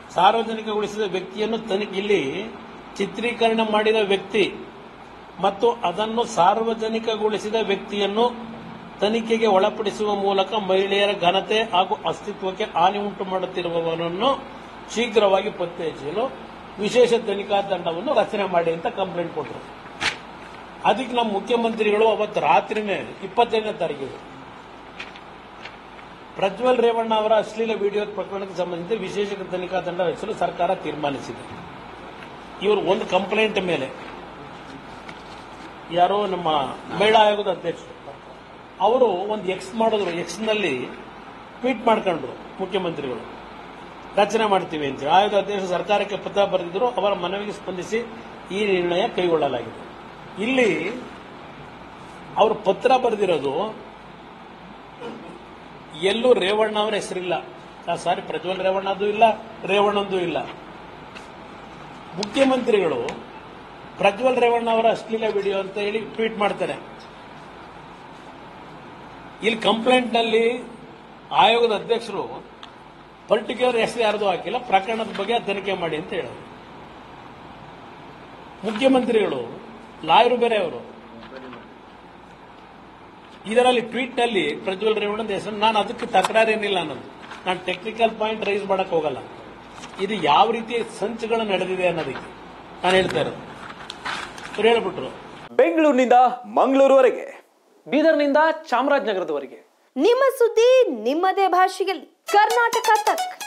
ಸಾರ್ವಜನಿಕಗೊಳಿಸಿದ ವ್ಯಕ್ತಿಯನ್ನು ತನಿಖೆ ಇಲ್ಲಿ ಚಿತ್ರೀಕರಣ ಮಾಡಿದ ವ್ಯಕ್ತಿ ಮತ್ತು ಅದನ್ನು ಸಾರ್ವಜನಿಕಗೊಳಿಸಿದ ವ್ಯಕ್ತಿಯನ್ನು ತನಿಖೆಗೆ ಒಳಪಡಿಸುವ ಮೂಲಕ ಮಹಿಳೆಯರ ಘನತೆ ಹಾಗೂ ಅಸ್ತಿತ್ವಕ್ಕೆ ಹಾನಿ ಉಂಟು ಮಾಡುತ್ತಿರುವವರನ್ನು ಶೀಘ್ರವಾಗಿ ಪತ್ತೆ ಹಚ್ಚಲು ವಿಶೇಷ ತನಿಖಾ ತಂಡವನ್ನು ರಚನೆ ಮಾಡಿ ಅಂತ ಕಂಪ್ಲೇಂಟ್ ಕೊಟ್ಟರು ಅದಕ್ಕೆ ನಮ್ಮ ಮುಖ್ಯಮಂತ್ರಿಗಳು ಅವತ್ತು ರಾತ್ರಿನೇ ಇಪ್ಪತ್ತೈದನೇ ತಾರೀಕಿಗೆ ಪ್ರಜ್ವಲ್ ರೇವಣ್ಣ ಅವರ ಅಶ್ಲೀಲ ವಿಡಿಯೋ ಪ್ರಕರಣಕ್ಕೆ ಸಂಬಂಧಿಸಿ ವಿಶೇಷ ತನಿಖಾ ತಂಡ ರಚಿಸಲು ಸರ್ಕಾರ ತೀರ್ಮಾನಿಸಿದೆ ಇವರು ಒಂದು ಕಂಪ್ಲೇಂಟ್ ಮೇಲೆ ಯಾರೋ ನಮ್ಮ ಮಹಿಳಾ ಆಯೋಗದ ಅಧ್ಯಕ್ಷರು ಅವರು ಒಂದು ಎಕ್ಸ್ ಮಾಡಿದ್ರು ಎಕ್ಸ್ ನಲ್ಲಿ ಟ್ವೀಟ್ ಮಾಡ್ಕೊಂಡ್ರು ಮುಖ್ಯಮಂತ್ರಿಗಳು ರಚನೆ ಮಾಡ್ತೀವಿ ಅಂತ ಆಯೋಗದ ಅಧ್ಯಕ್ಷರು ಸರ್ಕಾರಕ್ಕೆ ಪತ್ರ ಬರೆದಿದ್ರು ಅವರ ಮನವಿಗೆ ಸ್ಪಂದಿಸಿ ಈ ನಿರ್ಣಯ ಕೈಗೊಳ್ಳಲಾಗಿದೆ ಇಲ್ಲಿ ಅವರು ಪತ್ರ ಬರೆದಿರೋದು ಎಲ್ಲೂ ರೇವಣ್ಣ ಅವರ ಹೆಸರಿಲ್ಲ ಆ ಸಾರಿ ಪ್ರಜ್ವಲ್ ರೇವಣ್ಣದು ಇಲ್ಲ ರೇವಣ್ಣಂದು ಇಲ್ಲ ಮುಖ್ಯಮಂತ್ರಿಗಳು ಪ್ರಜ್ವಲ್ ರೇವಣ್ಣ ಅವರ ಅಶ್ಲೀಲ ವಿಡಿಯೋ ಅಂತ ಹೇಳಿ ಟ್ವೀಟ್ ಮಾಡ್ತಾರೆ ಇಲ್ಲಿ ಕಂಪ್ಲೇಂಟ್ ನಲ್ಲಿ ಆಯೋಗದ ಅಧ್ಯಕ್ಷರು ಪರ್ಟಿಕ್ಯುಲರ್ ಹೆಸರು ಯಾರ್ದು ಹಾಕಿಲ್ಲ ಪ್ರಕರಣದ ಬಗ್ಗೆ ತನಿಖೆ ಮಾಡಿ ಅಂತ ಹೇಳೋದು ಮುಖ್ಯಮಂತ್ರಿಗಳು ಲಾಯರು ಬೇರೆ ಅವರು ಇದರಲ್ಲಿ ಟ್ವೀಟ್ ನಲ್ಲಿ ಪ್ರಜ್ವಲ್ ರೇವಣ್ಣನ ಹೆಸರು ನಾನು ಅದಕ್ಕೆ ತಕರಾರೇನಿಲ್ಲ ಅನ್ನೋದು ನಾನು ಟೆಕ್ನಿಕಲ್ ಪಾಯಿಂಟ್ ರೈಸ್ ಮಾಡಕ್ ಹೋಗಲ್ಲ ಇದು ಯಾವ ರೀತಿ ಸಂಚುಗಳು ನಡೆದಿದೆ ಅನ್ನೋದಕ್ಕೆ ನಾನು ಹೇಳ್ತಾ ಇರೋದು ಅವ್ರು ಹೇಳ್ಬಿಟ್ರು ಬೆಂಗಳೂರಿನಿಂದ ಮಂಗಳೂರುವರೆಗೆ ಬೀದರ್ನಿಂದ ಚಾಮರಾಜನಗರದವರೆಗೆ ನಿಮ್ಮ ಸುದ್ದಿ ನಿಮ್ಮದೇ ಭಾಷೆಯಲ್ಲಿ ಕರ್ನಾಟಕ ತಕ್